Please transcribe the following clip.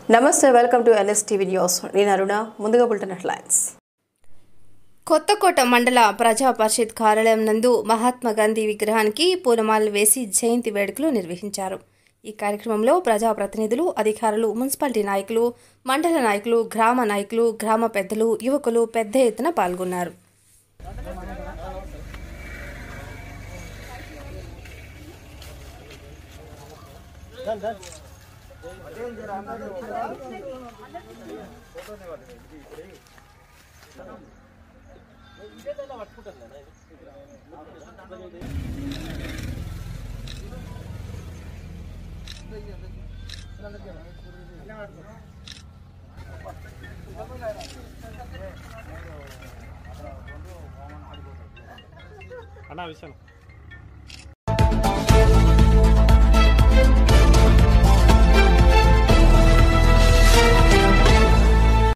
నమస్తే welcome to NS TV news నేను అరుణ ముందుగా బులెటిన్ హెడ్లైన్స్ కొత్తకోట మండల ప్రజా పరిషత్ కార్యాలయం నందు మహాత్మా గాంధీ విగ్రహానికి పూలమాలలు వేసి జయంతి వేడుకలు నిర్వహించారు ఈ కార్యక్రమంలో ప్రజాప్రతినిధులు అధికారులు మున్సిపాలిటీ నాయకులు మండల నాయకులు గ్రామ నాయకులు గ్రామ పెద్దలు యువకులు పెద్ద ఎత్తున పాల్గొన్నారు అన్న విషయం